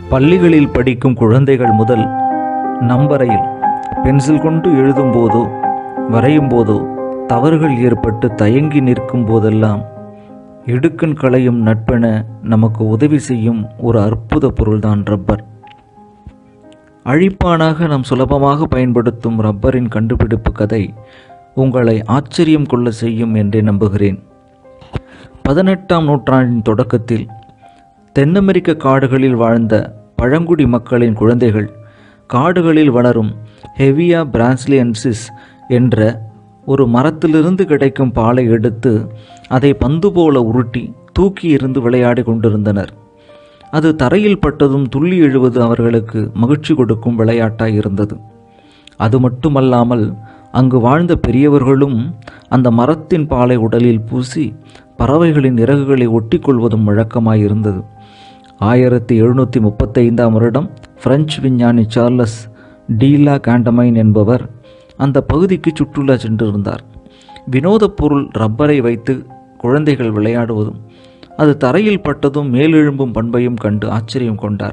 பள்ளிகளில் படிக்கும் குழந்தைகள் முதல் நம்பரையில் பென்சில் கொண்டு எழுதும் போதோ வரையும் போதோ தவறுகள் ஏற்பட்டு தயங்கி நிற்கும் போதெல்லாம் இடுக்கண் களையும் நட்பென நமக்கு உதவி செய்யும் ஒரு அற்புத பொருள்தான் ரப்பர் அழிப்பானாக நாம் சுலபமாக பயன்படுத்தும் ரப்பரின் கண்டுபிடிப்பு கதை உங்களை ஆச்சரியம் கொள்ள செய்யும் என்றே நம்புகிறேன் பதினெட்டாம் நூற்றாண்டின் தொடக்கத்தில் தென் அமெரிக்க காடுகளில் வாழ்ந்த பழங்குடி மக்களின் குழந்தைகள் காடுகளில் வளரும் ஹெவியா பிரான்ஸ்லியன்சிஸ் என்ற ஒரு மரத்திலிருந்து கிடைக்கும் பாலை எடுத்து அதை பந்து போல உருட்டி தூக்கி எறிந்து விளையாடி கொண்டிருந்தனர் அது தரையில் பட்டதும் துள்ளி எழுவது அவர்களுக்கு மகிழ்ச்சி கொடுக்கும் விளையாட்டாய் இருந்தது அது மட்டுமல்லாமல் அங்கு வாழ்ந்த பெரியவர்களும் அந்த மரத்தின் பாலை உடலில் பூசி பறவைகளின் இறகுகளை ஒட்டிக்கொள்வதும் வழக்கமாயிருந்தது ஆயிரத்தி எழுநூற்றி முப்பத்தைந்தாம் வருடம் பிரெஞ்சு விஞ்ஞானி சார்லஸ் டீலா காண்டமைன் என்பவர் அந்த பகுதிக்கு சுற்றுலா சென்றிருந்தார் வினோதப் பொருள் ரப்பரை வைத்து குழந்தைகள் விளையாடுவதும் அது தரையில் பட்டதும் மேலெழும்பும் பண்பையும் கண்டு ஆச்சரியம் கொண்டார்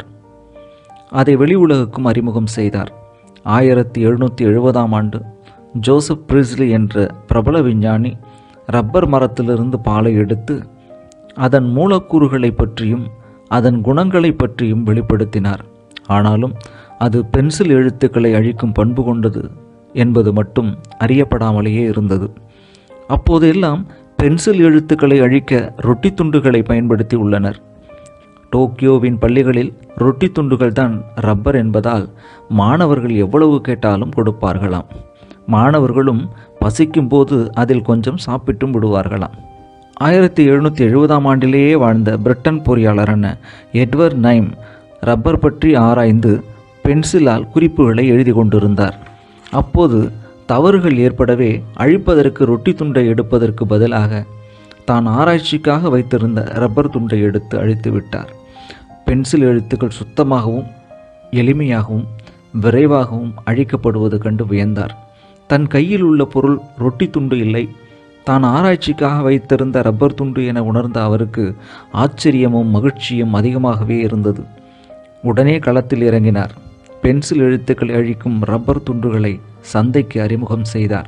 அதை வெளி உலகுக்கும் அறிமுகம் செய்தார் ஆயிரத்தி எழுநூற்றி எழுபதாம் ஆண்டு ஜோசப் பிரிஸ்லி என்ற பிரபல விஞ்ஞானி ரப்பர் மரத்திலிருந்து பாலை எடுத்து அதன் மூலக்கூறுகளை பற்றியும் அதன் குணங்களை பற்றியும் வெளிப்படுத்தினார் ஆனாலும் அது பென்சில் எழுத்துக்களை அழிக்கும் பண்பு கொண்டது என்பது மட்டும் அறியப்படாமலேயே இருந்தது அப்போதெல்லாம் பென்சில் எழுத்துக்களை அழிக்க ரொட்டி துண்டுகளை பயன்படுத்தி உள்ளனர் டோக்கியோவின் பள்ளிகளில் ரொட்டி துண்டுகள் தான் ரப்பர் என்பதால் மாணவர்கள் எவ்வளவு கேட்டாலும் கொடுப்பார்களாம் மாணவர்களும் பசிக்கும் போது அதில் கொஞ்சம் சாப்பிட்டும் விடுவார்களாம் ஆயிரத்தி எழுநூற்றி எழுபதாம் ஆண்டிலேயே வாழ்ந்த பிரிட்டன் பொறியாளரான எட்வர்ட் நைம் ரப்பர் பற்றி ஆராய்ந்து பென்சிலால் குறிப்புகளை எழுதி கொண்டிருந்தார் அப்போது தவறுகள் ஏற்படவே அழிப்பதற்கு ரொட்டி துண்டை எடுப்பதற்கு பதிலாக தான் ஆராய்ச்சிக்காக வைத்திருந்த ரப்பர் துண்டை எடுத்து அழித்து விட்டார் பென்சில் எழுத்துக்கள் சுத்தமாகவும் எளிமையாகவும் விரைவாகவும் அழிக்கப்படுவது கண்டு வியந்தார் தன் கையில் உள்ள பொருள் ரொட்டி துண்டு இல்லை தான் ஆராய்ச்சிக்காக வைத்திருந்த ரப்பர் துண்டு என உணர்ந்த அவருக்கு ஆச்சரியமும் மகிழ்ச்சியும் அதிகமாகவே இருந்தது உடனே களத்தில் இறங்கினார் பென்சில் எழுத்துக்களை அழிக்கும் ரப்பர் துண்டுகளை சந்தைக்கு அறிமுகம் செய்தார்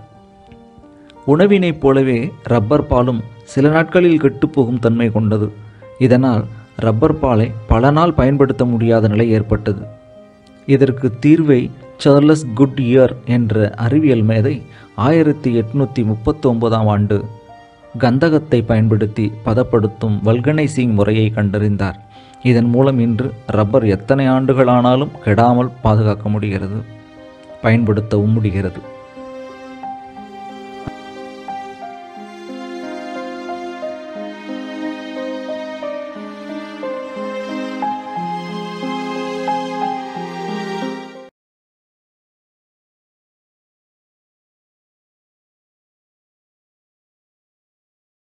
உணவினைப் போலவே ரப்பர் பாலும் சில நாட்களில் கெட்டுப்போகும் தன்மை கொண்டது இதனால் ரப்பர் பாலை பல நாள் பயன்படுத்த முடியாத நிலை ஏற்பட்டது இதற்கு தீர்வை சார்லஸ் குட் இயர் என்ற அறிவியல் மேதை ஆயிரத்தி எட்நூற்றி முப்பத்தொன்பதாம் ஆண்டு கந்தகத்தை பயன்படுத்தி பதப்படுத்தும் வல்கனைசிங் முறையை கண்டறிந்தார் இதன் மூலம் இன்று ரப்பர் எத்தனை ஆண்டுகளானாலும் கெடாமல் பாதுகாக்க முடிகிறது பயன்படுத்தவும் முடிகிறது